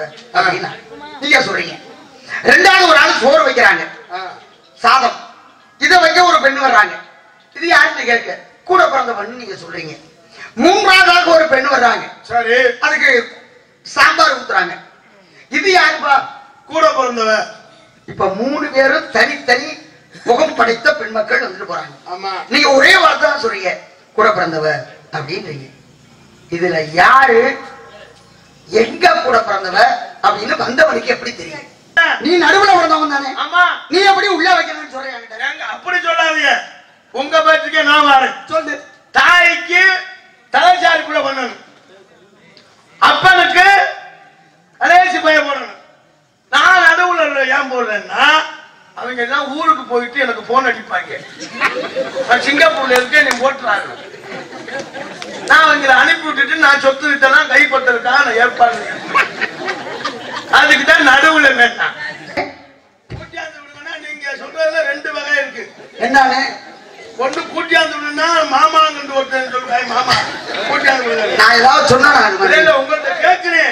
அப்படின்னா நீங்க சொல்றீங்க ரெண்டாவது ஒரு ஆள் சோறு வைக்கிறாங்க ஆ. சாதம் இதை வைக்க ஒரு பெண் வர்றாங்க இது யாருன்னு கேட்க கூட பிறந்த பெண் நீங்க சொல்றீங்க மூன்றாவதாக ஒரு பெண் வர்றாங்க சரி அதுக்கு சாம்பார் ஊத்துறாங்க இது யாருப்பா கூட பிறந்தவ இப்ப மூணு பேரும் தனித்தனி முகம் படைத்த பெண் மக்கள் வந்துட்டு போறாங்க ஆமா நீங்க ஒரே வார்த்தை தான் சொல்றீங்க கூட பிறந்தவ அப்படின்றீங்க இதுல யாரு எங்க கூட பிறந்தவ அப்படின்னு வந்தவனுக்கு எப்படி தெரியும் நீ நடுவுல பிறந்தவன் தானே ஆமா நீ எப்படி உள்ள வைக்கணும்னு சொல்றேன் என்கிட்ட. ஏங்க அப்படி சொல்லாதீங்க உங்க பேச்சுக்கே நான் வரேன் சொல்லு தாய்க்கு தலைச்சாரிக்குள்ள பண்ணணும் அப்பனுக்கு கடைசி பய போடணும் நான் நடுவுல இல்ல ஏன் போடுறேன்னா அவங்க எல்லாம் ஊருக்கு போயிட்டு எனக்கு போன் அடிப்பாங்க நான் சிங்கப்பூர்ல இருக்கேன் நீ போட்டுறாங்க நான் அவங்களை அனுப்பி விட்டுட்டு நான் சொத்து வித்தெல்லாம் கைப்பற்றதுக்காக நான் ஏற்பாடு செய்யணும். அதுக்கு தான் நடுவுல வேண்டாம் கூட்டியாந்து விடுங்கன்னா நீங்க சொல்றதுல ரெண்டு வகை இருக்கு என்னன்னு ஒண்ணு கூட்டியாந்து விடுனா மாமாங்கன்னு ஒருத்தன் சொல்லுவாங்க மாமா கூட்டியாந்து விடுங்க நான் ஏதாவது சொன்னா நான் அது மாதிரி. இல்ல உங்கள்ட்ட கேக்குறேன்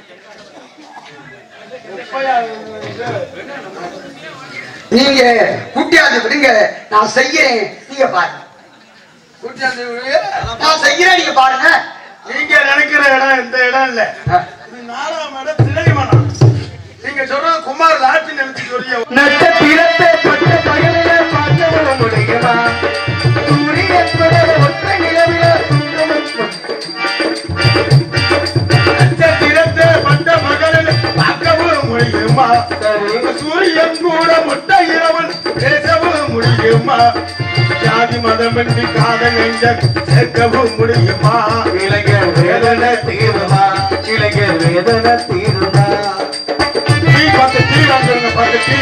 நீங்க குட்டியாந்து விடுங்க நான் செய்யறேன் நீங்க பாருங்க கூட்டியாந்து விடுங்க நான் செய்யறேன் நீங்க பாருங்க நீங்க நினைக்கிற இடம் இந்த இடம் இல்ல இது நாலாம் இடம் திரைமணம் நீங்க சொல்றது குமார் லாட்சி நினைச்சு சொல்லிய நட்சத்திரத்தை பட்ட பகலில பார்க்கவும் முடியுமா சூரியன் ஒற்ற நிலவில நட்சத்திரத்தை பட்ட மகளில் பார்க்கவும் முடியுமா சூரியன் கூட முட்டை இரவன் பேசவும் முடியுமா ஜாதி மதம் என்று காதல் நெஞ்ச சேர்க்கவும் முடியுமா இளைஞர் வேதனை தீருமா இளைஞர் வேதனை தீருமா டீ பத்து டீ வாங்குங்க பத்து டீ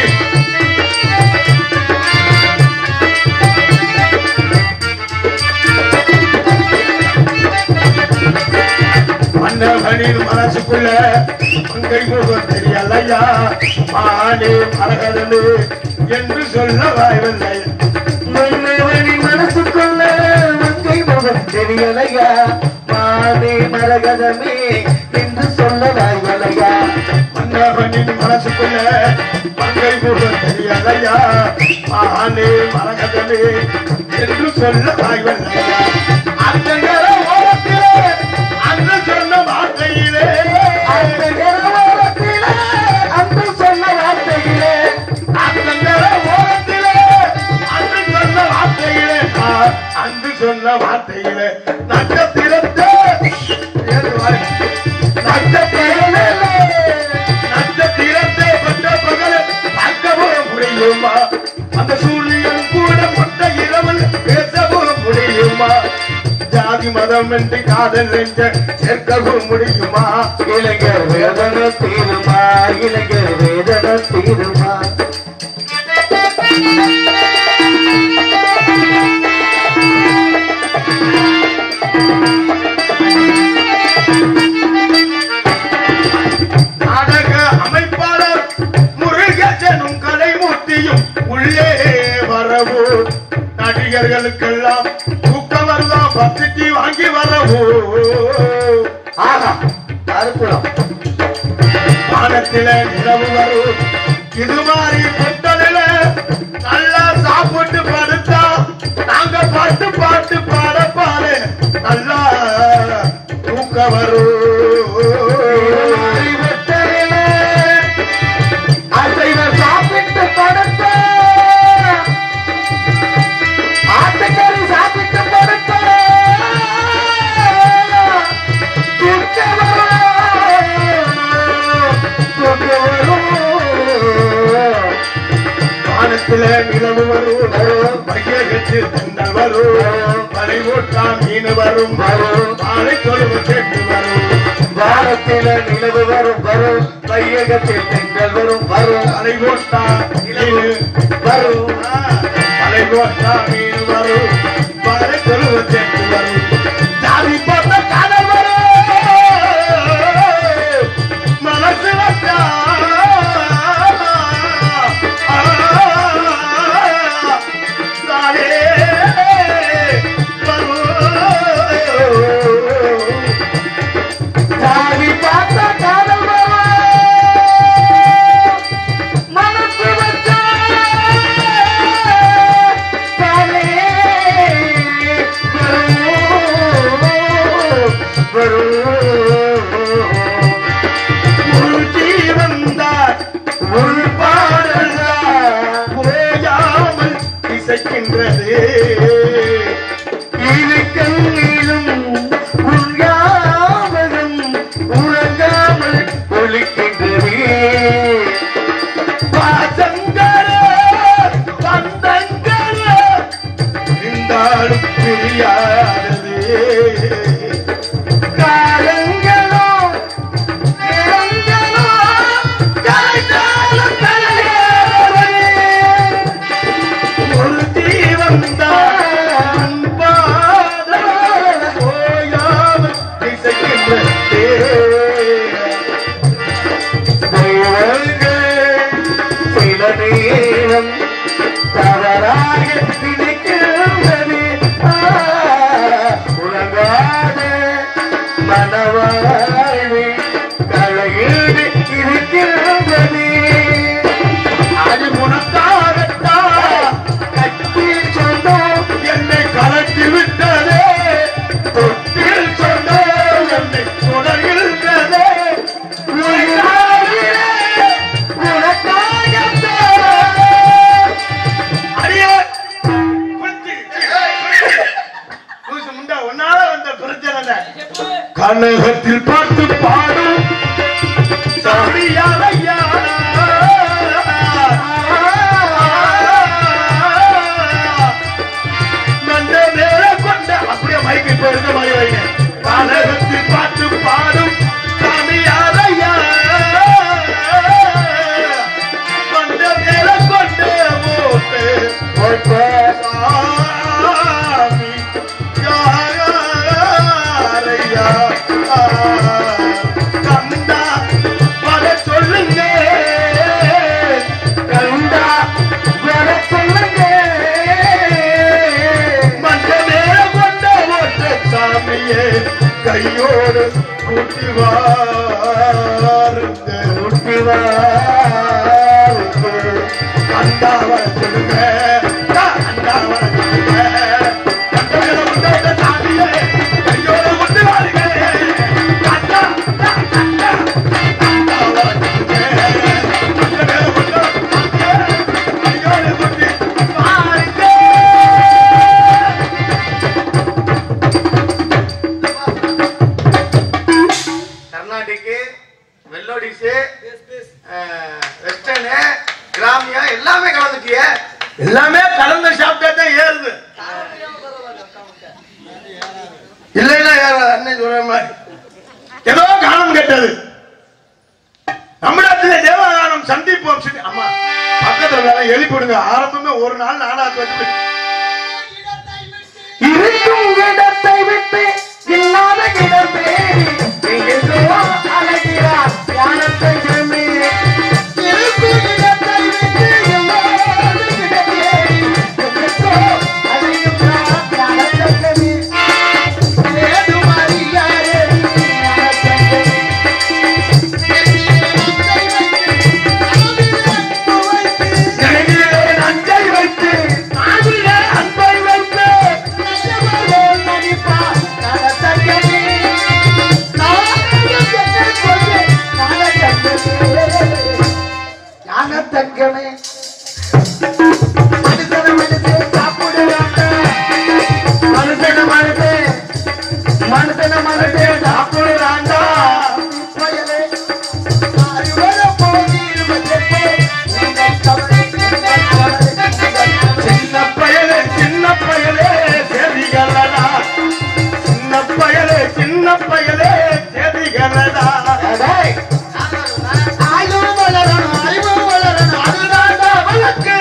மன்னவனின் மனசுக்குள்ள மங்கை முகம் தெரியலையா மானே மரகதனு என்று சொல்ல வாய்வில்லை மன்னவனி மனசுக்குள்ள மங்கை முகம் தெரியலையா மானே மரகதமே என்று சொல்ல வாய்வலையா மன்னவனின் மனசுக்குள்ள மங்கை முகம் தெரியலையா மானே மரகதனு என்று சொல்ல வாய்வில்லையா அந்த நேர ஓரத்திலே அன்று சொன்ன வார்த்தையிலே அந்த நிறவரத்திலே அன்று சொன்ன வார்த்தையிலே அந்த நேர ஓரத்திலே அன்று சொன்ன வார்த்தையிலே ஆ, அன்று சொன்ன வார்த்தையிலே நட்சத்திரத்தை ஏறு வாரு. நட்சத்திரமே நட்சத்திரத்தை பட்ட பகல் பார்க்கவும் முடியுமா அந்த சூரியன் கூட மொத்த இரவல் பேசவும் முடியுமா ஜாதி மதம் என்று காதல் நெஞ்ச சேர்க்கவும் முடியுமா இளைஞர் வேதனை தீருமா இளைஞர் வேதனை தீருமா நாடக அமைப்பாளர் முருகனும் கலைமூர்த்தியும் உள்ளே வரவோ நடிகர்களுக்கெல்லாம் தூக்கம் வருதா பத்திரிக்கை வாங்கி வரவோ ஆஹா அற்புதம் வானத்தில நிலவு வரும் இது மாதிரி பொட்டலில நல்லா சாப்பிட்டு படுத்தா நாங்க பாட்டு பாட்டு பாட பாரு நல்லா தூக்க வரும் வெத்தரிலே அசைவ சாப்பிட்டு படுத்த ஆட்டுக்கறி சாப்பிட்டு படுத்த தூக்கம் வரும். தூக்கம் வரும். வானத்தில நிலவு வரும் மையகத்தில் தென்றல் வரும் மலை ஓட்டா மீன் வரும் வரும். மாலை தொழுவு சென்று வரும் வானத்தில நிலவு வரும் வரும் கையகத்தில் தென்றல் வரும் வரும் மலை ஓட்டா நிலவு வரும் மலை ஓட்டா மீன் வரும் மாலை தொழுவு சென்று வரும் ஜாதி போட்ட காதல் வரும் மனசு வச்சா நானே வரும் சாமி பார்த்த காதல் வரும் உள்ளங்கள் சில நேரம் தவறாக நினைக்கின்றது ஆ, உறங்காத மனவாழ்வு கலையில் இருக்கின்றது அது உனக்காகத்தான் கட்டி சொந்தம் என்னை கலட்டி விட்டதே தொட்டில் சொன்ன என்னை தொடர்கின்றதே உயிராகிறே உனக்காகத்தான் அடியே குத்தி. லூசு முண்டா, உன்னால வந்த பிரச்சனை கனகத்தில் பாட்டு பாடும் சாமியாரையா நந்த நேர கொண்ட அப்படியே மைக்கு போயிருந்த மாதிரி வைங்க கனகத்தில் பாட்டு பாடும் சாமியாரையா நந்த நேர கொண்ட ஓட்டு சாமி யாரையா கண்டா வர சொல்லுங்க கண்டா வர சொல்லுங்க மஞ்ச நேர கொண்ட ஓட்ட சாமியே கையோடு கூட்டி வாருங்க ஊட்டி வாருங்க. கண்டா வர சொல்லுங்க கண்டா வர சொல்லுங்க கண்ட மேல கொண்ட ஓட்ட சாமியே கையோடு கூட்டி வாருங்க கண்டா கண்டா கண்டா வர சொல்லுங்க மஞ்ச மேல கொண்ட ஓட்ட சாமியே கையோடு கூட்டி வாருங்க கர்நாடிக்கு மெலோடிஸு வெஸ்டர்னு கிராமியா எல்லாமே கலந்துட்டிய எல்லாமே கலந்து சாப்பிட்டா தான் ஏறுது இல்லைன்னா ஏறாது அண்ணன் சொல்ற மாதிரி ஏதோ காலம் கெட்டது நம்மிடத்திலே தேவகானம் சந்திப்போம் சொல்லி அம்மா பக்கத்துல வேலை எழுப்பிடுங்க ஆரம்பமே ஒரு நாள் நாடாத்து வச்சு இருக்கும் இடத்தை விட்டு இல்லாத இடம் தேடி எங்கெங்கோ அலைகிறார் ஞானத்தை விரும்பி இருக்கும் இடத்தை விட்டு இல்லாத இடம் தேடி எங்கெங்கோ அலைகிறார் ஞானத்தை விரும்பி. ஏதும் அறியாதே ஞானத்தை விரும்பி. நெஞ்சிலே நஞ்சை வைத்து நாவிலே அன்பை வைத்து நல்லவரே நடிப்பா நடத்தக்கனே. நாகத்தக்கனே கொண்டு நாகத்தக்கனே. ஞானத்தக்கனே. மனுஷன மனுஷே சாப்பிடுறாங்க. மனுஷன மனுஷே, மனுஷன மனுஷே சாப்பிடுறாங்க. பயலே, அறிவர போகிறவதற்கு உங்கள் கவலை, உங்கள் கவலை, உங்கள் கவலை. சின்ன பயலே சின்ன பயலே செதிகளடா சின்ன பயலே சின்ன பயலே செதிகளடா டேய், ஆயுள் வளரணும், அறிவு வளரணும், அதுதான்டா வழக்கு.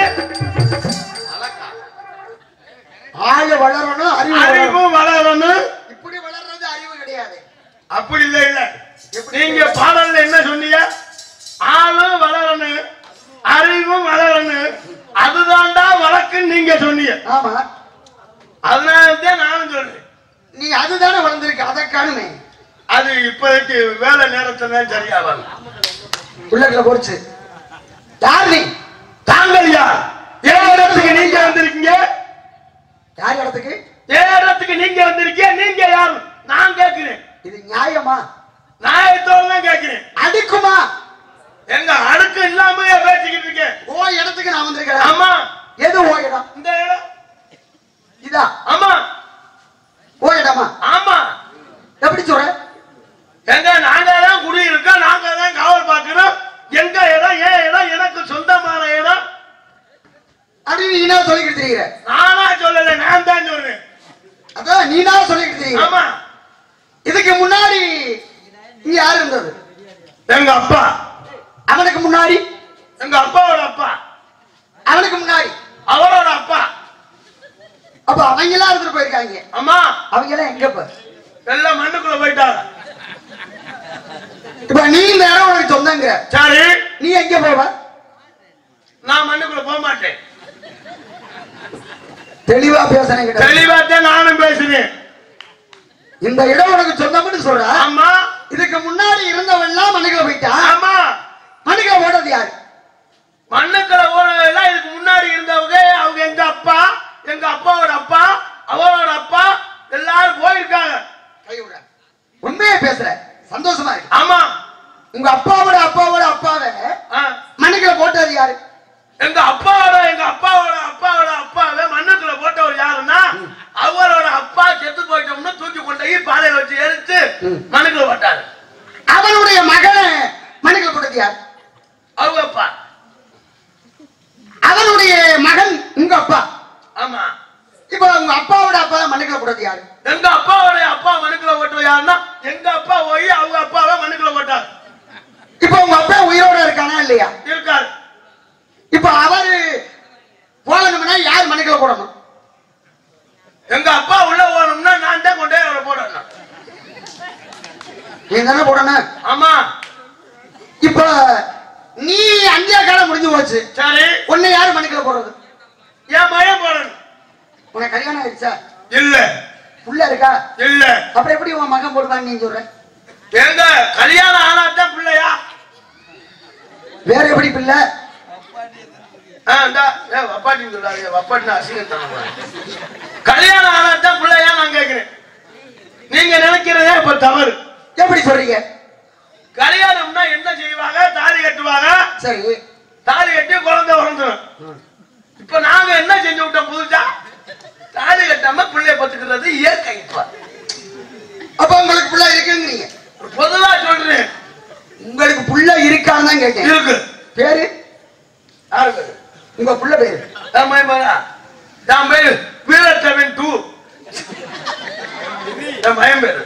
ஆளு வளரணும் அறிவு வளரணும். அறிவு வளரணும் இப்படி வளர்றது அறிவு கிடையாது அப்படி இல்ல இல்ல நீங்க பாடல்ல என்ன சொன்னீங்க ஆளும் வளரணும் அறிவும் வளரணும் அதுதான்டா வழக்குன்னு நீங்க சொன்னீங்க ஆமா அதனாலதான் நானும் சொல்றேன் நீ அதுதானே வளர்ந்துருக்கு அதை காணுமே அது இப்போதைக்கு வேலை நேரத்துல தான் சரியா வரும் உள்ளத்துல போச்சு யார் நீ தாங்கள் யார் ஏன் இடத்துக்கு நீங்க வந்திருக்கீங்க யார் இடத்துக்கு ஏன் இடத்துக்கு நீங்க வந்திருக்கீங்க நீங்க யார் நான் கேட்கிறேன் இது நியாயமா நியாயத்தோட தான் கேட்கிறேன் அடுக்குமா எங்க அடுக்கு இல்லாம பேசிக்கிட்டு இருக்கேன் ஓ இடத்துக்கு நான் வந்திருக்கிறேன் ஆமா எது ஓ இடம் இந்த இடம் இதா ஆமா ஓ இடமா ஆமா எப்படி சொல்ற எங்க நாங்க தான் குடியிருக்கோம் நாங்க தான் காவல் பார்க்கிறோம் எங்க இடம் ஏன் இடம் எனக்கு சொந்தமான இடம் அப்படின்னு நீனா சொல்லிக்கிட்டு தெரியுற நானா சொல்லல நான் தான் சொல்றேன் அதான் நீனா சொல்லிக்கிட்டு தெரியுற ஆமா இதுக்கு முன்னாடி நீ யார் இருந்தது எங்க அப்பா அவனுக்கு முன்னாடி எங்க அப்பாவோட அப்பா அவனுக்கு முன்னாடி அவரோட அப்பா அப்ப அவங்க எல்லாம் இருந்துட்டு போயிருக்காங்க அம்மா அவங்க எல்லாம் எங்க இப்ப எல்லாம் மண்ணுக்குள்ள போயிட்டாங்க இப்ப நீ இந்த இடம் உனக்கு சொந்தங்கிற சரி நீ எங்க போவ நான் மண்ணுக்குள்ள போக மாட்டேன் தெளிவா பேசுறேன் கிட்ட தெளிவாத்தான் நானும் பேசுறேன் இந்த இடம் உனக்கு சொந்தம்னு சொல்ற ஆமா இதுக்கு முன்னாடி இருந்தவன் எல்லாம் மண்ணுக்குள்ள போயிட்டான் ஆமா மண்ணுக்குள்ள ஓடுறது யாரு மண்ணுக்குள்ள ஓடுறதெல்லாம் இதுக்கு முன்னாடி இருந்தவங்க அவங்க எங்க அப்பா எங்க அப்பாவோட அப்பா அவரோட அப்பா எல்லாரும் போயிருக்காங்க கை விடுற உண்மையை பேசுற சந்தோஷமா இருக்கு ஆமா உங்க அப்பாவோட அப்பாவோட அப்பாவை ஆ. மண்ணுக்குள்ள போட்டது யாரு எங்க அப்பாவோட எங்க அப்பாவோட அப்பாவோட அப்பாவை மண்ணுக்குள்ள போட்டவர் யாருன்னா அவரோட அப்பா செத்து போயிட்டோம்னு தூக்கி கொண்டு போய் பாதையில வச்சு எரிச்சு ம். மண்ணுக்குள்ள போட்டாரு அவனுடைய மகனை மண்ணுக்குள்ள போட்டது யாரு அவங்க அப்பா அவனுடைய மகன் உங்க அப்பா ஆமா இப்ப உங்க அப்பாவோட அப்பா மண்ணுக்குள்ள போட்டது யாரு எங்க அப்பாவோட அப்பா மண்ணுக்குள்ள போட்டவர் யாருன்னா எங்க அப்பா போய் அவங்க அப்பாவை மண்ணுக்குள்ள போட்டார் இப்ப உங்க அப்பா உயிரோட இருக்கானா இல்லையா இருக்காரு இப்ப அவரு போகணும்னா யார் மண்ணுக்குள்ள போடணும் எங்க அப்பா உள்ள போகணும்னா நான் தான் கொண்டே அவரை போடணும் நீ தானே போடணும் ஆமா இப்ப நீ அந்தியா காலம் முடிஞ்சு போச்சு சரி உன்னை யாரு மண்ணுக்குள்ள போடுறது என் மயம் போடணும் உனக்கு கல்யாணம் ஆயிடுச்சா இல்ல புள்ள இருக்கா இல்ல அப்புறம் எப்படி உன் மகன் போடுவான்னு நீ சொல்ற எங்க கல்யாணம் ஆனாதான் பிள்ளையா வேற எப்படி பிள்ளை ஆ, இந்தா, ஏ, வப்பாட்டின்னு சொல்லாதீங்க, வப்பாட்டின்னு அசிங்கத்தனம் பாரு. கல்யாணம் ஆனாதான் பிள்ளையா நான் கேக்குறேன் நீங்க நினைக்கிறதே இப்ப தவறு எப்படி சொல்றீங்க கல்யாணம்னா என்ன செய்வாங்க தாலி கட்டுவாங்க சரி தாலி கட்டி குழந்தை பிறந்துடும் இப்ப நாங்க என்ன செஞ்சு விட்டோம் புதுசா தாலி கட்டாம பிள்ளைய பத்துக்கிறது இயற்கை இப்ப அப்ப உங்களுக்கு புள்ள இருக்குங்கிறீங்க பொதுவா சொல்றேன் உங்களுக்கு புள்ள இருக்கான்னு தான் கேட்டேன் இருக்கு பேரு யாருக்கு உங்க புள்ள பேரு என் மகன் பேரா? என் பேரு வீரத்தவன் டூ என் மயம் பேரு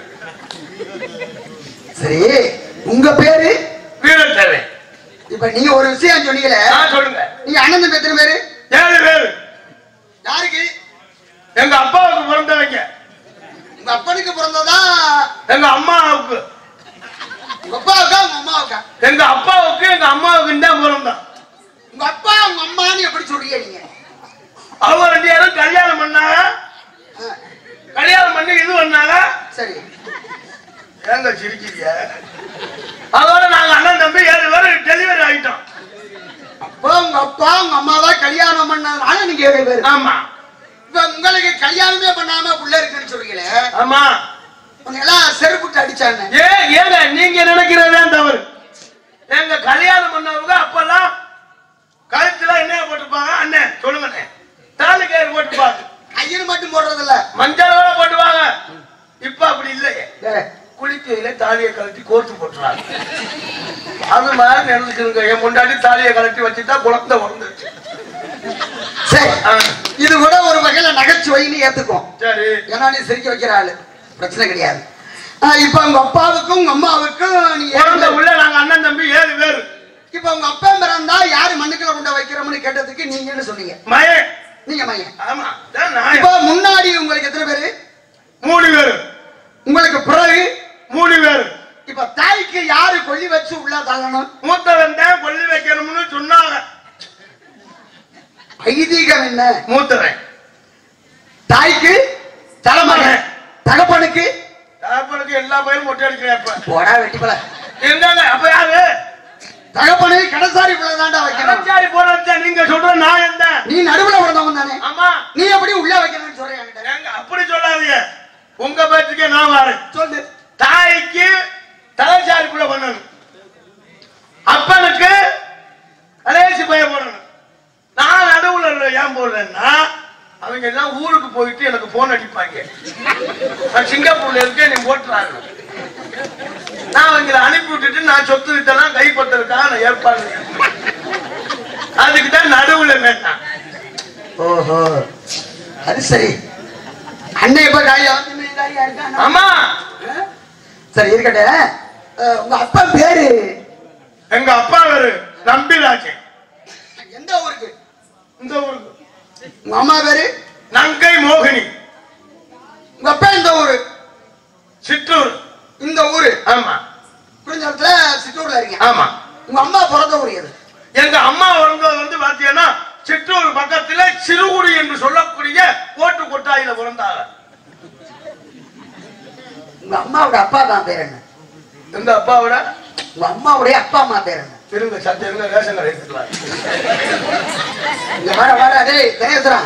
சரி உங்க பேரு வீரத்தவன் இப்ப நீங்க ஒரு விஷயம் சொன்னீங்களே நான் சொல்லுங்க நீங்க அண்ணன் தம்பி எத்தனை பேரு ஏழு பேரு யாருக்கு எங்க அப்பாவுக்கு பிறந்தவங்க உங்க அப்பனுக்கு பிறந்ததா எங்க அம்மாவுக்கு உங்க அப்பாவுக்கா உங்க அம்மாவுக்கா எங்க அப்பாவுக்கு எங்க அம்மாவுக்கு தான் பிறந்தான் உங்க அப்பா உங்க அம்மான்னு எப்படி சொல்றீங்க நீங்க அவங்க ரெண்டு பேரும் கல்யாணம் பண்ணாங்க ஆ, கல்யாணம் பண்ணி இது பண்ணாங்க சரி ஏங்க சிரிக்கிறீங்க அதோட நாங்க அண்ணன் தம்பி ஏழு பேரும் டெலிவரி ஆகிட்டோம் அப்போ உங்க அப்பா உங்க அம்மாவா கல்யாணம் பண்ணதுனால நீங்க ஏழு பேரு ஆமா இப்ப உங்களுக்கு கல்யாணமே பண்ணாம புள்ள இருக்குன்னு சொல்றீங்களே ஆமா உங்க எல்லாம் செருப்புட்டு அடிச்சாங்க ஏ ஏங்க நீங்க நினைக்கிறதே தவறு எங்க கல்யாணம் பண்ணவங்க அப்பெல்லாம் கழுத்துல என்ன போட்டுப்பாங்க அண்ணன் சொல்லுங்க அண்ணே. தாலி கயிறு போட்டுப்பாங்க கையில் மட்டும் போடுறது இல்ல மஞ்சளோட போட்டுவாங்க இப்ப அப்படி இல்லையே ஏ, குளிக்கையில தாலியை கழட்டி கோர்த்து போட்டுறாங்க அது மாதிரி நினைச்சுருங்க என் முன்னாடி தாலியை கழட்டி வச்சுட்டா குழந்தை வந்துருச்சு சரி ஆ, இது கூட ஒரு வகையில நகைச்சுவைன்னு ஏத்துக்கும் சரி ஏன்னா நீ சிரிக்க வைக்கிற ஆளு பிரச்சனை கிடையாது ஆ, இப்ப உங்க அப்பாவுக்கும் உங்க அம்மாவுக்கும் நீ ஏழு குழந்தை பேர். உள்ள நாங்க அண்ணன் தம்பி ஏழு பேரு இப்ப உங்க அப்பா பிறந்தா யாரு மண்ணுக்குள்ள கொண்டு வைக்கிறோம்னு கேட்டதுக்கு நீங்கன்னு சொன்னீங்க மயன் நீங்க மையன் ஆமா இதான் நான் இப்ப முன்னாடி உங்களுக்கு எத்தனை பேரு மூணு பேரு உங்களுக்கு பிறகு மூணு பேரு இப்ப தாய்க்கு யாரு கொல்லி வச்சு உள்ள தள்ளணும் மூத்தவன் தான் கொல்லி வைக்கணும்னு சொன்னாங்க ஐதீகம் என்ன மூத்தவன் தாய்க்கு தலைமகன் தகப்பனுக்கு தகப்பனுக்கு எல்லா பயிரும் மொட்டை அடிக்கிறேன் அப்ப போடா வெட்டி போல இருந்தாங்க அப்ப யாரு தகப்பனுக்கு கடைசாரி பிள்ளை தாண்டா வைக்கணும் கடைச்சாரி போடுறத நீங்க சொல்ற நான் எந்த நீ நடுவுல பிறந்தவன் தானே ஆமா நீ எப்படி உள்ள வைக்கணும்னு சொல்றேன் என்கிட்ட. ஏங்க அப்படி சொல்லாதீங்க உங்க பேச்சுக்கே நான் வரேன் சொல்லு தாய்க்கு தலைச்சாரிக்குள்ள பண்ணணும் அப்பனுக்கு கடைசி பய போடணும் நான் நடுவுல இல்ல ஏன் போடுறேன்னா அவங்க எல்லாம் ஊருக்கு போயிட்டு எனக்கு போன் அடிப்பாங்க நான் சிங்கப்பூர்ல இருக்கேன் நீ போட்டுறாங்க நான் அவங்களை அனுப்பி விட்டுட்டு நான் சொத்து வித்தெல்லாம் கைப்பற்றதுக்காக நான் ஏற்பாடு அதுக்கு தான் நடுவுல வேண்டாம் ஓஹோ அது சரி அண்ணன் இப்ப காலியா வந்து காலியா இருக்கானா? ஆமா ஆ? சரி இருக்கட்டும் அஹ், உங்க அப்பா பேரு எங்க அப்பா வேறு நம்பிராஜன் எந்த ஊருக்கு இந்த ஊருக்கு உங்க அம்மா பேரு நங்கை மோகினி உங்க அப்பா இந்த ஊரு சிற்றூர் இந்த ஊரு ஆமா குறிஞ்சத்துல சித்தூர்ல இருக்கீங்க ஆமா உங்க அம்மா பிறந்த ஊர் எது எங்க அம்மா பிறந்தது வந்து பாத்தீங்கன்னா சிற்றூர் பக்கத்துல சிறுகுடி என்று சொல்லக்கூடிய ஓட்டு கொட்டாயில பிறந்தாங்க உங்க அம்மாவோட அப்பா அம்மா பேர் என்ன எங்க அப்பாவோட உங்க அம்மாவுடைய அப்பா அம்மா பேர் என்ன இருங்க சத்து இருங்க ரேஷன் கடை எடுத்துக்கலாம் இங்க வர வர டேய் கணேசரா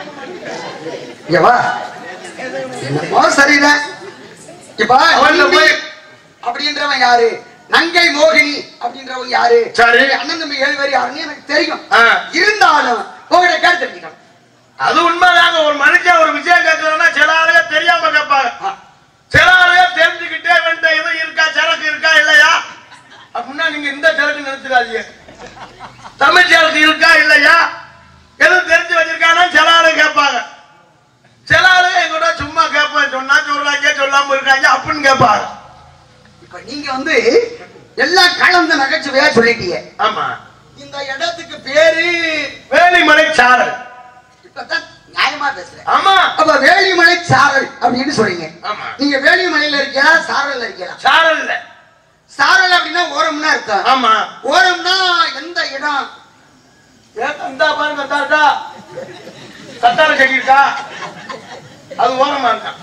இங்க வா என்னமோ சரிதான் இப்ப அவன்ல நம்பி போய் அப்படின்றவன் யாரு நங்கை மோகினி அப்படின்றவன் யாரு சரி. அண்ணன் தம்பி ஏழு பேர் யாருன்னு எனக்கு தெரியும் ஆ. இருந்தாலும் உங்கள்கிட்ட கேட்டு தெரிஞ்சுக்கணும் அது உண்மைதாங்க ஒரு மனுஷன் ஒரு விஷயம் கேட்கறதுன்னா சில ஆளுங்க தெரியாம கேட்பாங்க ஆ. சில ஆளுங்க தெரிஞ்சுக்கிட்டே வேண்ட இது இருக்கா சரக்கு இருக்கா இல்லையா அப்படின்னா நீங்க இந்த சரக்கு நிறுத்திடாதீங்க தமிழ் சரக்கு இருக்கா இல்லையா எதுவும் தெரிஞ்சு வச்சிருக்கானா சில ஆளுங்க கேட்பாங்க சில ஆளுங்க எங்கூட சும்மா கேட்பேன் சொன்னா சொல்றாங்க சொல்லாம இருக்காங்க அப்படின்னு கேட்பாங்க இப்ப நீங்க வந்து எல்லாம் கலந்த நகைச்சுவையா சொல்லிட்டீங்க ஆமா இந்த இடத்துக்கு பேரு வேலிமலை சாரல் இப்பதான் நியாயமா பேசுறேன் ஆமா அப்ப வேலிமலை சாரல் அப்படின்னு சொல்றீங்க ஆமா நீங்க வேலிமலையில இருக்கீங்களா சாரல்ல இருக்கீங்களா சாரல் இல்ல சாரல் அப்படின்னா ஓரம்னா இருக்கும் ஆமா ஓரம்னா எந்த இடம் ஏன் தந்தா பாருங்க கத்தாருக்கா கத்தார செடி இருக்கா அது ஓரமா இருக்கா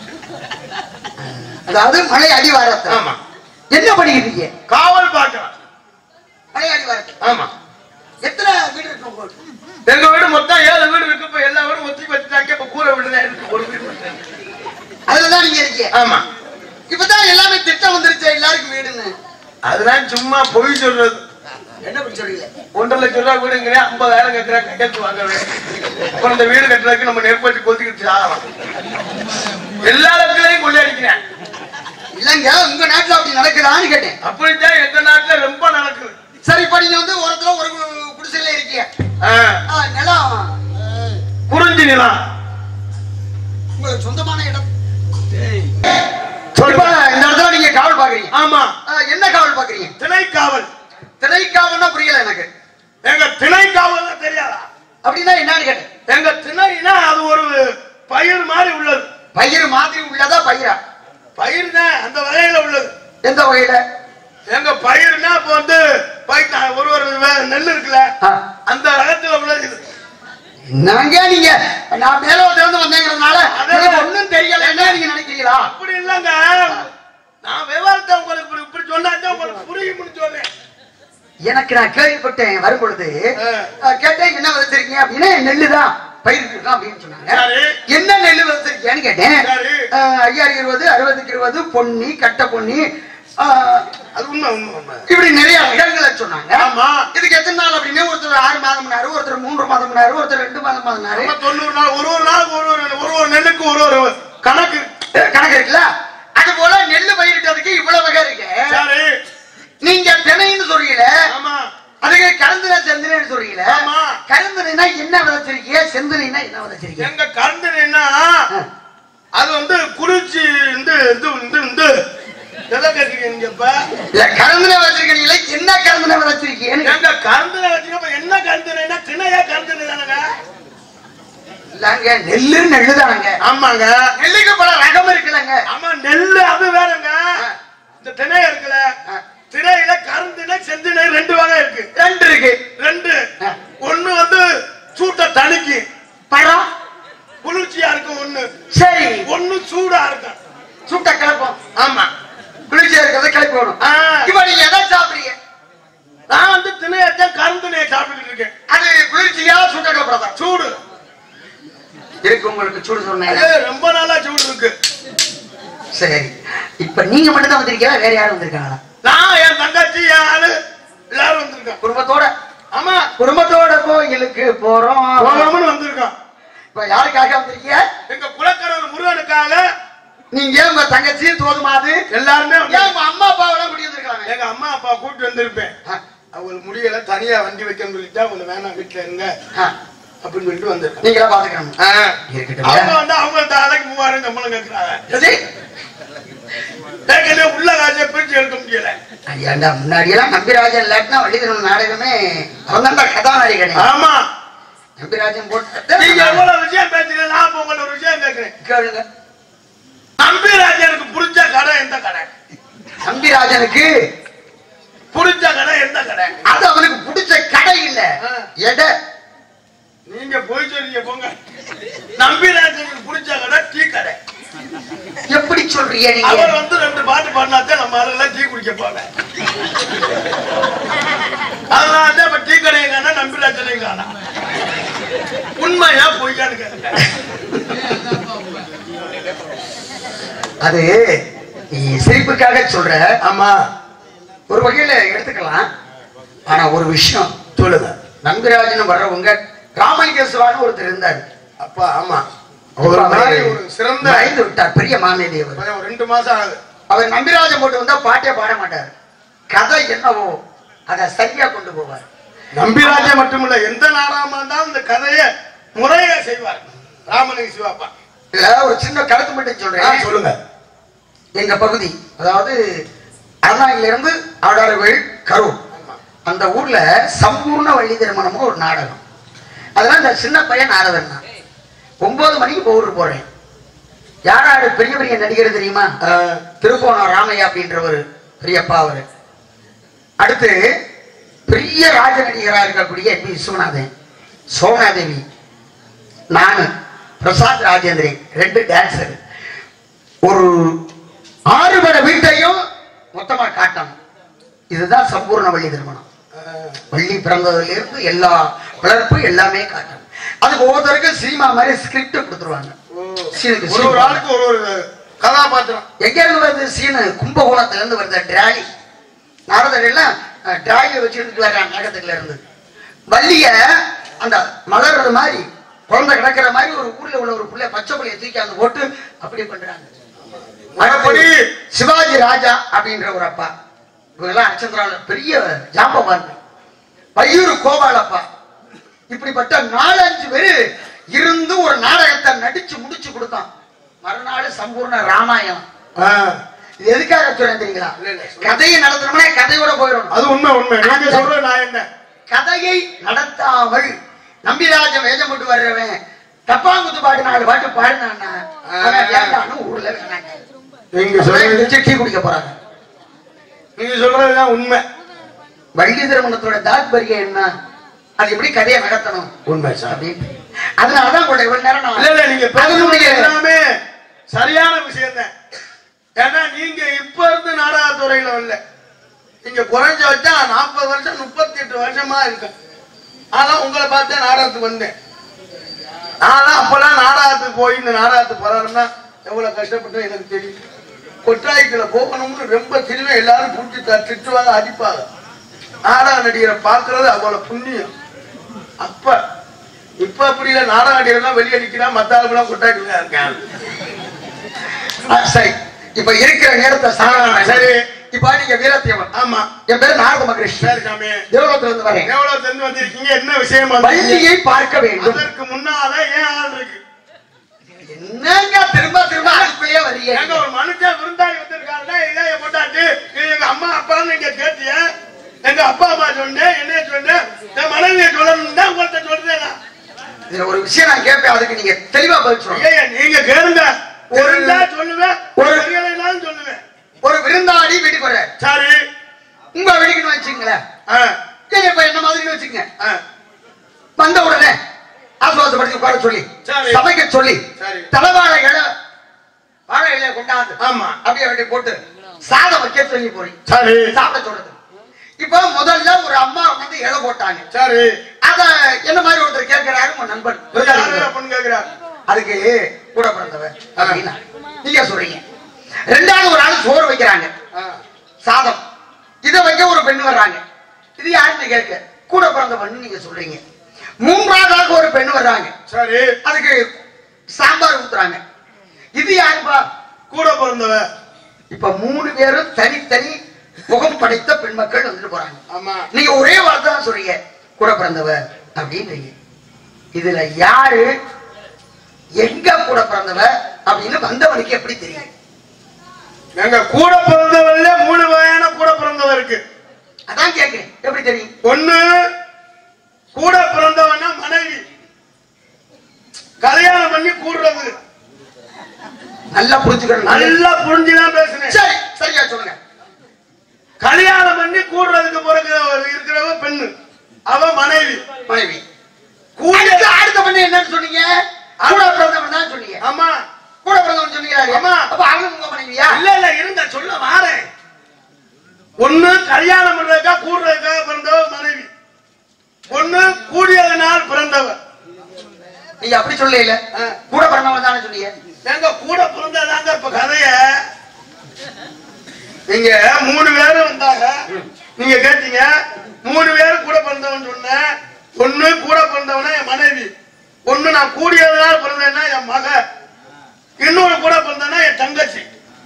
அதாவது மலை அடிவாரத்தை ஆமா என்ன பண்ணிக்கிட்டு இருக்கீங்க காவல் பார்க்கலாம் மலை அடிவாரத்தை ஆமா எத்தனை வீடு இருக்கு உங்களுக்கு எங்க வீடு மொத்தம் ஏழு வீடு இருக்கு இப்ப எல்லா வீடும் ஒத்தி வச்சுட்டாங்க இப்ப கூரை வீடு தான் இருக்கு ஒரு வீடு மட்டும் இருக்கு. அதுலதான் நீங்க இருக்கீங்க ஆமா இப்பதான் எல்லாமே திட்டம் வந்துருச்சு எல்லாருக்கும் வீடுன்னு அதுதான் சும்மா பொய் சொல்றது என்ன பண்ணி சொல்றீங்க ஒன்றரை லட்சம் ரூபாய் வீடுங்கிறேன் ஐம்பதாயிரம் கட்டுறேன் கையெழுத்து வாங்கவே அப்புறம் இந்த வீடு கட்டுறதுக்கு நம்ம நெருப்பட்டி கொத்திக்கிட்டு ஆகலாம் எல்லா இடத்துலயும் கொள்ளையடிக்கிறேன் இல்லங்க உங்க நாட்டுல அப்படி நடக்குதான்னு கேட்டேன் அப்படித்தான் எங்க நாட்டுல ரொம்ப நடக்குது சரி இப்ப நீங்க வந்து ஒருத்தர ஒரு கு- குடிசையில இருக்கீங்க ஆ, ஆ, நிலம் குறிஞ்சி நிலம் உங்களுக்கு சொந்தமான இடம் சொல்லுங்க. இப்ப இந்த இடத்துல நீங்க காவல் பாக்குறீங்க ஆமா ஆ, என்ன காவல் பாக்குறீங்க திணை காவல் திரை காவல்னா புரியல எனக்கு எங்க திணை காவல் தெரியாதா அப்படின்னா என்னன்னு கேட்டேன் எங்க திணைனா அது ஒரு பயிர் மாதிரி உள்ளது பயிர் மாதிரி உள்ளதா பயிரா பயிர் தான் அந்த வகையில உள்ளது எந்த வகையில எங்க பயிர்னா இப்ப வந்து பயிர் தான் ஒரு ஒரு வே- நெல் இருக்குல்ல ஆ. அந்த ரகத்துல உள்ளது இது என்னங்க நீங்க நான் மேலோட்டத்துல இருந்து வந்தேங்கிறதுனால அதான். எனக்கு ஒண்ணும் தெரியல என்ன நீங்க நினைக்கிறீங்களா அப்படி இல்லங்க நான் விவரத்தை உங்களுக்கு இப்படி- இப்படி சொன்னாதான் உங்களுக்கு புரியும்னு சொல்றேன் எனக்கு நான் கேள்விப்பட்டேன் வரும் பொழுது ஆ. ஆ, கேட்டேன் என்ன விதைச்சிருக்கீங்க அப்படின்னா நெல்லு தான் பயிர் இருக்கா அப்படின்னு சொன்னாங்க சரி. என்ன நெல்லு விதைச்சிருக்கியான்னு கேட்டேன் சரி. ஆ, ஐயாயிரம் இருபது அறுபதுக்கு இருபது பொன்னி கட்ட பொன்னி ஆ, அது உண்மை உண்மை உண்மை இப்படி நிறைய ரகங்களை சொன்னாங்க ஆமா. இதுக்கு எத்தனை நாள் அப்படின்னு ஒருத்தர் ஆறு மாதம்னாரு ஒருத்தர் மூன்று மாதம்னாரு ஒருத்தர் ரெண்டு மாதம் மாதம்னாரு நம்ம தொண்ணூறு நாள் ஒரு ஒரு நாளுக்கு ஒரு ஒரு ஒரு ஒரு நெல்லுக்கு ஒரு ஒரு கணக்கு கணக்கு இருக்குல்ல அது போல நெல்லு பயிரிட்டதுக்கு இவ்வளவு வகை இருக்கு சரி நீங்க திணைன்னு சொல்றீங்க ஆமா அதுக்கு கருந்தின செந்தினு சொல்றீங்க ஆமா. கருந்தினா என்ன விதைச்சிருக்கீங்க செந்தினா என்ன விதைச்சிருக்கீங்க எங்க கருந்துனா அது வந்து குளிர்ச்சி இந்த இது இந்த இந்த எதை கேட்கிறீங்க இப்ப இல்ல கருந்தின வச்சிருக்கீங்களா என்ன கருந்தின விதைச்சிருக்கீங்கன்னு எங்க கருந்துனை வச்சுக்கப்ப என்ன கருந்துனைனா திணையா கருந்துனை தானங்க இல்லங்க நெல்லு நெல்லு தானங்க ஆமாங்க நெல்லுக்கு பல ரகம் இருக்குல்லங்க ஆமா நெல்லு அது வேறங்க இந்த திணை இருக்குல்ல திணையில கருந்தினை செந்தினை ரெண்டு வகை இருக்கு ரெண்டு இருக்கு ரெண்டு ஒண்ணு வந்து சூட்டை தணிக்கு பழம் குளிர்ச்சியா இருக்கும் ஒண்ணு சரி ஒண்ணு சூடா இருக்கும் சுட்ட கிளப்போம் ஆமா குளிர்ச்சியா இருக்கிறத கிளப்பி விடும் ஆ. இப்ப நீங்க எதை சாப்பிடுறீங்க நான் வந்து திணையத்தான் கருந்தினையை சாப்பிட்டுட்டு இருக்கேன் அது குளிர்ச்சியா சுட்ட கிளப்புறதா சூடு இருக்கு உங்களுக்கு சூடு சொன்னேன் அது ரொம்ப நாளா சூடு இருக்கு சரி இப்ப நீங்க மட்டும் தான் வந்திருக்கீங்களா வேற யாரும் வந்திருக்காங்களா நான் என் தங்கச்சி என் ஆளு எல்லாரும் வந்திருக்கோம் குடும்பத்தோட ஆமா குடும்பத்தோட கோயிலுக்கு போறோம் போகாமனு வந்திருக்கோம் இப்ப யாருக்காக வந்திருக்கீங்க எங்க குலக்கடவுள் முருகனுக்காக நீங்க உங்க தங்கச்சி தோதுமாது எல்லாருமே ஏன் வந்து- உங்க அம்மா அப்பா எல்லாம் குடி வந்திருக்காங்க எங்க அம்மா அப்பா கூட்டு வந்திருப்பேன் அவங்களுக்கு முடியல தனியா வண்டி வைக்கணும்னு சொல்லிட்டு அவங்க வேணாம் வீட்டுல இருங்க அப்படின்னு சொல்லிட்டு வந்திருக்கேன் நீங்களா பாத்துக்கணும் ஆ. இருக்கட்டும். அவங்க வந்து அவங்க நாளைக்கு மூவாயிரம் சம்பளம் கேட்கிறாங்க எது? ஏற்கனவே உள்ள காசை பிரிச்சு எடுக்க முடியல ஐயாண்டா முன்னாடி எல்லாம் நம்பிராஜன் இல்லாட்டினா வள்ளிதரன் நாடகமே அவன் தான் கதாநாயகன் ஆமா நம்பிராஜன் நீங்க போட்டு எவ்வளவு விஷயம் பேசுறீங்க நான் இப்ப உங்கள்ட்ட ஒரு விஷயம் கேட்கிறேன் கேளுங்க நம்பிராஜனுக்கு புரிஞ்ச கடை எந்த கடை நம்பிராஜனுக்கு புடிச்ச கடை எந்த கடை அது அவனுக்கு பிடிச்ச கடை இல்ல ஆ. எடை நீங்க போய் சொல்றீங்க போங்க நம்பிராஜனுக்கு பிடிச்ச கடை டீ கடை எப்படி சொல்றீங்க நீங்க அவர் வந்து ரெண்டு பாட்டு பாடினாத்தான் நம்ம ஆளுங்கெல்லாம் டீ குடிக்க போங்க அதனால தான் இப்ப டீ கடையும் காணா நம்பிராஜனையும் காணா உண்மையா பொய்யான்னு கேளுங்க அது நீ சிரிப்புக்காக சொல்ற ஆமா ஒரு வகையில எடுத்துக்கலாம் ஆனா ஒரு விஷயம் சொல்லுங்க நம்பிராஜன் வர்றவங்க ராமலிங்கேஸ்வரான்னு ஒருத்தர் இருந்தார் அப்பா ஆமா அவர் ஒரு மாதிரி ஒரு சிறந்த மறைந்து விட்டார் பெரிய மாமேதி அவர் கொஞ்சம் ஒரு ரெண்டு மாசம் ஆகுது அவர் நம்பிராஜன் போட்டு வந்தா பாட்டே பாட மாட்டார் கதை என்னவோ அதை சரியா கொண்டு போவார் நம்பிராஜா மட்டுமில்ல எந்த நாடகமா இருந்தாலும் இந்த கதையை முறையா செய்வார் ராமலிங்க சிவாப்பா இல்ல ஒரு சின்ன கருத்து மட்டும் ஆ, சொல்றேன் சொல்லுங்க எங்க பகுதி அதாவது அருணாகில இருந்து ஆடாளர்கள் கரூர் அந்த ஊர்ல சம்பூர்ண வள்ளி திருமணம்னு ஒரு நாடகம் அதெல்லாம் இந்த சின்ன பையன் நாரதன் தான் ஒன்பது மணிக்கு பவுடர் போறேன் யார் யாரு பெரிய பெரிய நடிகர் தெரியுமா ஆ, திருப்போணம் ராமையா அப்படின்றவர் பெரியப்பா அவரு அடுத்து பெரிய ராஜ நடிகராக இருக்கக்கூடிய பி விஸ்வநாதன் சோனாதேவி நானு பிரசாத் ராஜேந்திரன் ரெண்டு டான்சர் ஒரு ஆறு பட வீட்டையும் மொத்தமா காட்டணும் இதுதான் சம்பூர்ண வள்ளி திருமணம் ஆ, வள்ளி பிறந்ததுல இருந்து எல்லா வளர்ப்பு எல்லாமே காட்டணும் அதுக்கு ஒவ்வொருத்தருக்கும் சினிமா மாதிரி ஸ்கிரிப்ட் கொடுத்துருவாங்க ஓ. சீனுக்கு ஒரு ஒரு ஆளுக்கு ஒரு ஒரு கதாபாத்திரம் எங்க இருந்து வருது சீனு கும்பகோணத்துல இருந்து வருது டிராலி நாரதர் எல்லாம் டிராலியை வச்சுட்டு வர்றாங்க நகரத்துல இருந்து வள்ளிய அந்த மலர்றது மாதிரி குழந்தை கிடக்கிற மாதிரி ஒரு ஊர்ல உள்ள ஒரு புள்ள பச்சை புள்ளைய தூக்கி அந்த போட்டு அப்படி பண்றாங்க மறுபடி சிவாஜி ராஜா அப்படின்ற ஒரு அப்பா இவங்கெல்லாம் அச்சந்திரால பெரிய ஜாம்பவான் பையூர் கோபாலப்பா இப்படிப்பட்ட நாலஞ்சு பேரு இருந்து ஒரு நாடகத்தை நடிச்சு முடிச்சு கொடுத்தான் மறுநாள் சம்பூர்ண ராமாயணம் ஆ, இது எதுக்காக சொல்றேன் தெரியுங்களா இல்ல, இல்ல, சொல்லுங்க. கதையை நடத்தணும்னா கதையோட போயிடணும் அது உண்மை உண்மை நீங்க சொல்றது நான் என்ன கதையை நடத்தாமல் நம்பிராஜன் வேதம் போட்டு வர்றவன் தப்பாங்குத்து பாட்டு நாலு பாட்டு பாடினான்னா அவன் வேண்டான்னு ஊர்ல வேணாங்க நீங்க சொல்றது டீ குடிக்க போறாங்க நீங்க சொல்றதுதான் உண்மை வள்ளி திருமணத்தோட தாத்பரியம் என்ன அது எப்படி கதையை நடத்தணும் உண்மை சார் அப்படின்னு அதனாலதான் கூட இவ்வளவு நேரம் நான் இல்ல இல்ல நீங்க பேசுறது அதனுடைய- எல்லாமே சரியான விஷயம் தான் ஏன்னா நீங்க இப்ப இருந்து நாடகத்துறையில வரல நீங்க குறைஞ்ச வச்சா நாற்பது வருஷம் முப்பத்தி எட்டு வருஷமா இருக்கு ஆனா உங்களை பார்த்தா நாடகத்துக்கு வந்தேன் நானும் அப்பெல்லாம் நாடகத்துக்கு போய் இந்த நாடகத்துக்கு போறாருன்னா எவ்வளவு கஷ்டப்பட்டு எனக்கு தெரியும் கொட்டாய்க்குள்ள போகணும்னு ரொம்ப திரும்ப எல்லாரும் பிடிச்சி த- திட்டுவாங்க அடிப்பாங்க நாடக நடிகரை பார்க்கறது அவ்வளவு புண்ணியம் அப்ப இப்ப அப்படி இல்ல நாடக நடிகர்லாம் வெளியே நிக்கிறான் மத்த ஆளுங்களாம் கொட்டாய்க்குள்ள இருக்காங்க ஆ, சரி இப்ப இருக்கிற நேரத்தை சாரணம் சரி. இப்ப நீங்க வீரத்தேவன் ஆமா என் பேர் நாரத மகரிஷி சரி சாமி தேவலோகத்துல இருந்து வரேன் எவ்வளவு தெரிந்து வந்திருக்கீங்க என்ன விஷயம் வந்தீங்க? வள்ளியை பார்க்க வேண்டும் அதற்கு முன்னால ஏன் ஆள் இருக்கு என்னங்க திரும்ப திரும்ப அதுக்குள்ளேயே வரீங்க எங்க ஒரு மனுஷன் விருந்தாளி வந்திருக்காருன்னா இளைய பொண்டாட்டி இது எங்க அம்மா அப்பான்னு நீங்க கேட்டிய எங்க அப்பா அம்மா சொன்னேன் என்ன சொன்னேன் என் மனைவியை சொல்லணும் தான் உங்கள்கிட்ட சொல்றேன் நான். இதுல ஒரு விஷயம் நான் கேட்பேன் அதுக்கு நீங்க தெளிவா பதில் சொல்லணும் ஐயா நீங்க கேளுங்க ஒரு- தெரிஞ்சா சொல்லுவேன் ஒரு- தெரியலைனாலும் சொல்லுவேன் ஒரு விருந்தாளி வீட்டுக்கு வர சரி உங்க வீட்டுக்குன்னு வச்சுங்களேன் ஆ, ஏங்க இப்ப என்ன மாதிரி வச்சுங்க ஆ, வந்த உடனே ஆசுவாசப்படுத்தி உட்கார சொல்லி சரி. சமைக்க சொல்லி சரி. தலைவாழை இலை வாழை இலையை கொண்டாந்து ஆமா அப்படியே அப்படி போட்டு சாதம் வைக்க சொல்லி போறீங்க சரி சாப்பிட சொல்றது இப்ப முதல்ல ஒரு அம்மா வந்து இலை போட்டாங்க சரி அத என்ன மாதிரி ஒருத்தர் கேட்கிறாரு உங்க நண்பன் யாரு அப்படின்னு கேக்குறா அதுக்கு கூட பிறந்தவன் அப்படின்னா நீங்க சொல்றீங்க ரெண்டாவது ஒரு ஆள் சோறு வைக்கிறாங்க ஆ, சாதம் இத வைக்க ஒரு பெண் வர்றாங்க இது யாருன்னு கேட்க கூட பிறந்தவன் நீங்க சொல்றீங்க மூன்றாவதாக ஒரு பெண் வர்றாங்க சரி அதுக்கு சாம்பார் ஊத்துறாங்க இது யாருப்பா கூட பிறந்தவ இப்ப மூணு பேரும் தனித்தனி முகம் படைத்த பெண் மக்கள் வந்துட்டு போறாங்க ஆமா நீங்க ஒரே வார்த்தை தான் சொல்றீங்க கூட பிறந்தவ அப்படின்றீங்க இதுல யாரு எங்க கூட பிறந்தவ அப்படின்னு வந்தவனுக்கு எப்படி தெரியும் எங்க கூட பிறந்தவர்ல மூணு வகையான கூட பிறந்தவ இருக்கு அதான் கேக்குறேன் எப்படி தெரியும் ஒண்ணு கூட பிறந்தவனா மனைவி கல்யாணம் பண்ணி கூடுறது நல்லா புரிஞ்சுக்கணும் நல்லா புரிஞ்சுதான் பேசுனேன் சரி சரியா சொல்லுங்க கல்யாணம் பண்ணி கூடுறதுக்கு பிறகு இருக்கிறவ பெண்ணு அவ மனைவி மனைவி கூடிய அடுத்த அடுத்த பண்ணி என்னன்னு சொன்னீங்க கூட பிறந்தவன் தான் சொன்னீங்க ஆமா கூட பிறந்தவன் சொன்னீங்களா ஆமா. அப்ப அவன் உங்க மனைவியா இல்ல இல்ல இருங்க சொல்ல வாரேன் ஒண்ணு கல்யாணம் பண்றதுக்கா கூடுறதுக்காக பிறந்தவ மனைவி ஒண்ணு கூடியதனால் பிறந்தவ நீங்க அப்படி சொல்லல இல்ல ஆ. கூட பிறந்தவன் தானே சொன்னீங்க எங்க கூட பிறந்ததாங்க இப்ப கதைய நீங்க மூணு பேரும் வந்தாங்க நீங்க கேட்டீங்க மூணு பேரும் கூட பிறந்தவன் சொன்னேன் ஒண்ணு கூட பிறந்தவனா என் மனைவி ஒண்ணு நான் கூடியதனால பிறந்தேன்னா என் மக இன்னொரு கூட பிறந்தனா என் தங்கச்சி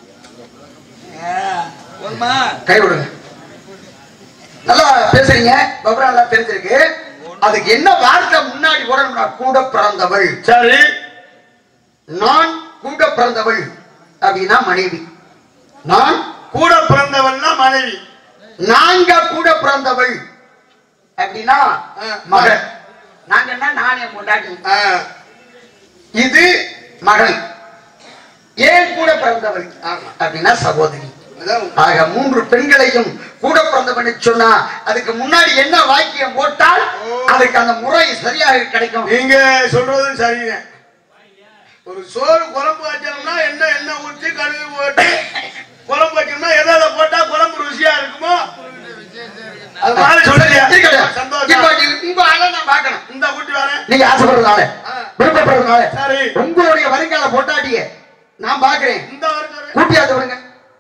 கை விடுங்க நல்லா பேசுறீங்க விவரம் நல்லா தெரிஞ்சிருக்கு அதுக்கு என்ன வார்த்தை முன்னாடி போடணும்னா கூட பிறந்தவள் சரி நான் கூட பிறந்தவள் அப்படின்னா மனைவி நான் கூட பிறந்தவன்னா மனைவி நாங்க கூட பிறந்தவள் அப்படின்னா ஆ. மகள் நாங்கன்னா நான் என் பொண்டாட்டி ஆ, இது மகள் ஏன் கூட பிறந்தவள் அப்படின்னா சகோதரி அதான் ஆக மூன்று பெண்களையும் கூட பிறந்தவன் சொன்னா அதுக்கு முன்னாடி என்ன வாக்கியம் போட்டால் அதுக்கு அந்த முறை சரியாக கிடைக்கும் நீங்க சொல்றதும் சரிங்க ஒரு சோறு குழம்பு வைக்கணும்னா என்ன எண்ணெய் ஊற்றி கடுகு போட்டு குழம்பு வைக்கணும்னா எதை போட்டா குழம்பு ருசியா இருக்குமோ அது மாதிரி சொல்லுங்க இருக்கட்டும். இப்ப சந்தோஷம் நீ- உங்க ஆளை நான் பார்க்கணும் இந்த குட்டி வரேன் நீங்க ஆசைப்படுறதுனால ஆ. விருப்பப்படுறதுனால சரி உங்களுடைய வருங்கால பொட்டாட்டிய நான் பாக்குறேன் இந்த வரைக்கும் கூட்டியாத்து விடுங்க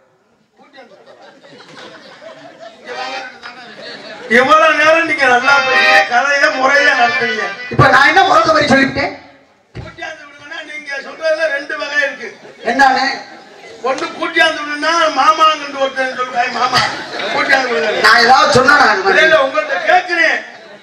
இவ்வளவு நேரம் நீங்க நல்லா பேசுறீங்க கதையை முறையா நடத்துறீங்க இப்ப நான் என்ன முறந்த மாதிரி சொல்லிவிட்டேன் கூட்டியாந்து விடுங்கன்னா நீங்க சொல்றதுல ரெண்டு வகை இருக்கு என்னன்னு ஒண்ணு கூட்டியாந்து விடுனா மாமாங்கன்னு ஒருத்தன் சொல்லுவாங்க மாமா கூட்டியாந்து விடுங்க நான் ஏதாவது சொன்னா நான் அது இல்ல, மாதிரி. இல்ல, உங்கள்ட்ட கேட்கிறேன்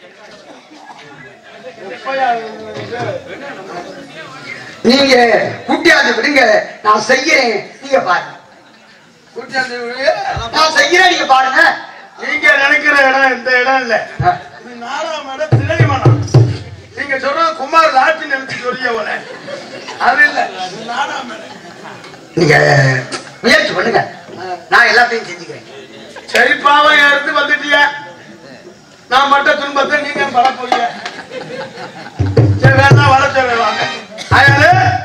நீங்க கூட்டியாந்து விடுங்க நான் செய்யறேன் நீங்க பாருங்க கூட்டியாந்து விடுங்க. நான் செய்யறேன் நீங்க பாருங்க நீங்க நினைக்கிற இடம் இந்த இடம் இல்ல ஆ. இது நாலாம் இடம் திரைமணம் நீங்க சொல்றது குமார் லாட்சி நினைச்சு சொல்லிய போல அது இல்ல இது நாலாம் இடம் நீங்க முயற்சி பண்ணுங்க நான் எல்லாத்தையும் செஞ்சுக்கிறேன் சரி பாவம் எடுத்து வந்துட்டிய நான் மட்டும் துன்பத்தை நீங்க பட போறீங்க சரி வேணா வர சொல்ல வாங்க அதனால